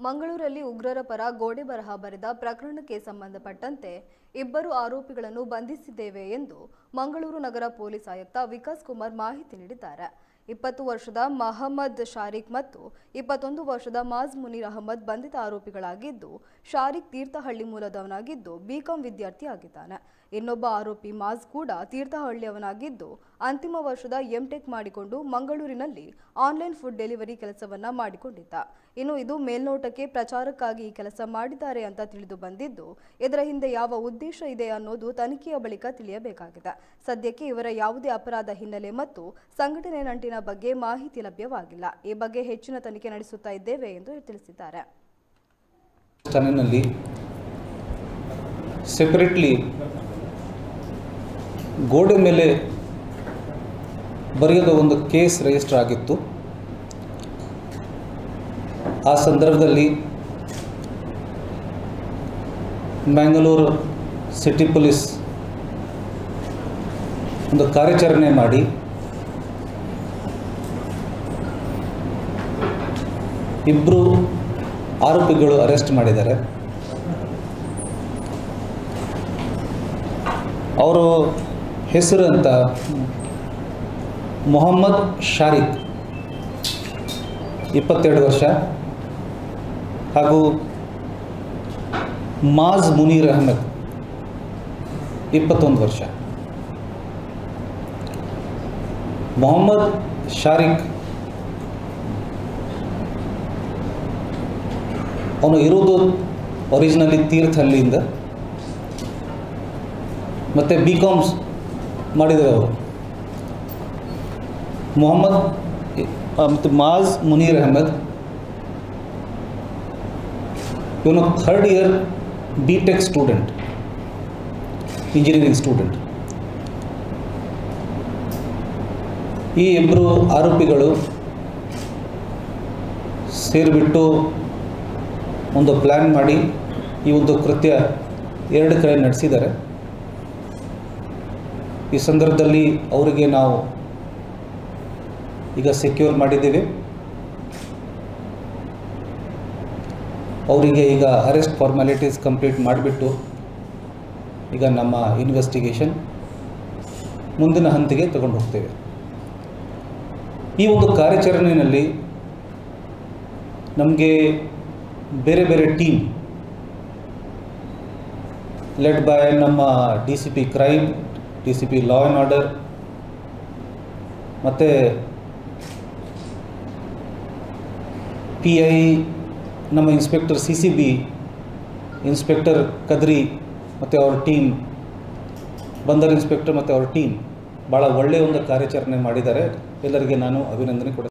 ಮಂಗಳೂರಲ್ಲಿ ಉಗ್ರರ ಪರ ಗೋಡೆ ಬರಹ ಬರೆದ ಪ್ರಕರಣಕ್ಕೆ ಸಂಬಂಧಪಟ್ಟಂತೆ ಇಬ್ಬರು ಆರೋಪಿಗಳನ್ನು ಬಂಧಿಸಿದ್ದೇವೆ ಎಂದು ಮಂಗಳೂರು ನಗರ ಪೊಲೀಸ್ ಆಯುಕ್ತ ವಿಕಾಸ್ ಕುಮಾರ್ ಮಾಹಿತಿ ನೀಡಿದ್ದಾರೆ ಇಪ್ಪತ್ತು ವರ್ಷದ ಮಹಮ್ಮದ್ ಶಾರಿಕ್ ಮತ್ತು ಇಪ್ಪತ್ತೊಂದು ವರ್ಷದ ಮಾಜ್ ಮುನೀರ್ ಅಹಮದ್ ಬಂಧಿತ ಆರೋಪಿಗಳಾಗಿದ್ದು ಶಾರಿಕ್ ತೀರ್ಥಹಳ್ಳಿ ಮೂಲದವನಾಗಿದ್ದು ಬಿಕಾಂ ವಿದ್ಯಾರ್ಥಿಯಾಗಿದ್ದಾನೆ ಇನ್ನೊಬ್ಬ ಆರೋಪಿ ಮಾಜ್ ಕೂಡ ತೀರ್ಥಹಳ್ಳಿಯವನಾಗಿದ್ದು ಅಂತಿಮ ವರ್ಷದ ಎಂಟೆಕ್ ಮಾಡಿಕೊಂಡು ಮಂಗಳೂರಿನಲ್ಲಿ ಆನ್ಲೈನ್ ಫುಡ್ ಡೆಲಿವರಿ ಕೆಲಸವನ್ನ ಮಾಡಿಕೊಂಡಿದ್ದ ಇನ್ನು ಇದು ಮೇಲ್ನೋಟಕ್ಕೆ ಪ್ರಚಾರಕ್ಕಾಗಿ ಈ ಕೆಲಸ ಮಾಡಿದ್ದಾರೆ ಅಂತ ತಿಳಿದು ಬಂದಿದ್ದು ಇದರ ಹಿಂದೆ ಯಾವ ಉದ್ದೇಶ ಇದೆ ಅನ್ನೋದು ತನಿಖೆಯ ಬಳಿಕ ತಿಳಿಯಬೇಕಾಗಿದೆ ಸದ್ಯಕ್ಕೆ ಇವರ ಯಾವುದೇ ಅಪರಾಧ ಹಿನ್ನೆಲೆ ಮತ್ತು ಸಂಘಟನೆ ನಂಟಿನ ಬಗ್ಗೆ ಮಾಹಿತಿ ಲಭ್ಯವಾಗಿಲ್ಲ ಈ ಬಗ್ಗೆ ಹೆಚ್ಚಿನ ತನಿಖೆ ನಡೆಸುತ್ತಾ ಇದ್ದೇವೆ ಎಂದು ತಿಳಿಸಿದ್ದಾರೆ ಠಾಣೆಯಲ್ಲಿ ಸೆಪರೇಟ್ಲಿ ಗೋಡೆ ಮೇಲೆ ಬರೆಯೋದ ಒಂದು ಕೇಸ್ ರಿಜಿಸ್ಟರ್ ಆಗಿತ್ತು ಆ ಸಂದರ್ಭದಲ್ಲಿ ಮ್ಯಾಂಗಲೂರು ಸಿಟಿ ಪೊಲೀಸ್ ಒಂದು ಕಾರ್ಯಾಚರಣೆ ಮಾಡಿ ಇಬ್ಬರು ಆರೋಪಿಗಳು ಅರೆಸ್ಟ್ ಮಾಡಿದ್ದಾರೆ ಅವರ ಹೆಸರು ಅಂತ ಮೊಹಮ್ಮದ್ ಶಾರಿಕ್ ಇಪ್ಪತ್ತೆರಡು ವರ್ಷ ಹಾಗೂ ಮಾಜ್ ಮುನೀರ್ ಅಹಮದ್ ಇಪ್ಪತ್ತೊಂದು ವರ್ಷ ಮೊಹಮ್ಮದ್ ಶಾರಿಕ್ ಅವನು ಇರೋದು ಒರಿಜಿನಲಿ ತೀರ್ಥಹಳ್ಳಿಯಿಂದ ಮತ್ತು ಬಿ ಕಾಮ್ಸ್ ಮಾಡಿದರು ಅವರು ಮೊಹಮ್ಮದ್ ಮತ್ತು ಮಾಜ್ ಮುನೀರ್ ಅಹಮದ್ ಇವನು third year B tech student engineering student ಈ ಇಬ್ಬರು ಆರೋಪಿಗಳು ಸೇರಿಬಿಟ್ಟು ಒಂದು ಪ್ಲ್ಯಾನ್ ಮಾಡಿ ಈ ಒಂದು ಕೃತ್ಯ ಎರಡು ಕಡೆ ನಡೆಸಿದ್ದಾರೆ ಈ ಸಂದರ್ಭದಲ್ಲಿ ಅವರಿಗೆ ನಾವು ಈಗ ಸೆಕ್ಯೂರ್ ಮಾಡಿದ್ದೀವಿ ಅವರಿಗೆ ಈಗ ಅರೆಸ್ಟ್ ಫಾರ್ಮ್ಯಾಲಿಟೀಸ್ ಕಂಪ್ಲೀಟ್ ಮಾಡಿಬಿಟ್ಟು ಈಗ ನಮ್ಮ ಇನ್ವೆಸ್ಟಿಗೇಷನ್ ಮುಂದಿನ ಹಂತಿಗೆ ತಗೊಂಡು ಹೋಗ್ತೇವೆ ಈ ಒಂದು ಕಾರ್ಯಾಚರಣೆಯಲ್ಲಿ ನಮಗೆ ಬೇರೆ ಬೇರೆ ಟೀಮ್ ಲೆಡ್ ಬೈ ನಮ್ಮ D C P crime D C P law and order ಮತ್ತು ಪಿ ಐ ನಮ್ಮ inspector C C B inspector Kadri ಮತ್ತು ಅವ್ರ ಟೀಮ್ ಬಂದರ್ ಇನ್ಸ್ಪೆಕ್ಟರ್ ಮತ್ತು ಅವ್ರ ಟೀಮ್ ಭಾಳ ಒಳ್ಳೆಯ ಒಂದು ಕಾರ್ಯಾಚರಣೆ ಮಾಡಿದ್ದಾರೆ ಎಲ್ಲರಿಗೆ ನಾನು ಅಭಿನಂದನೆ ಕೊಡ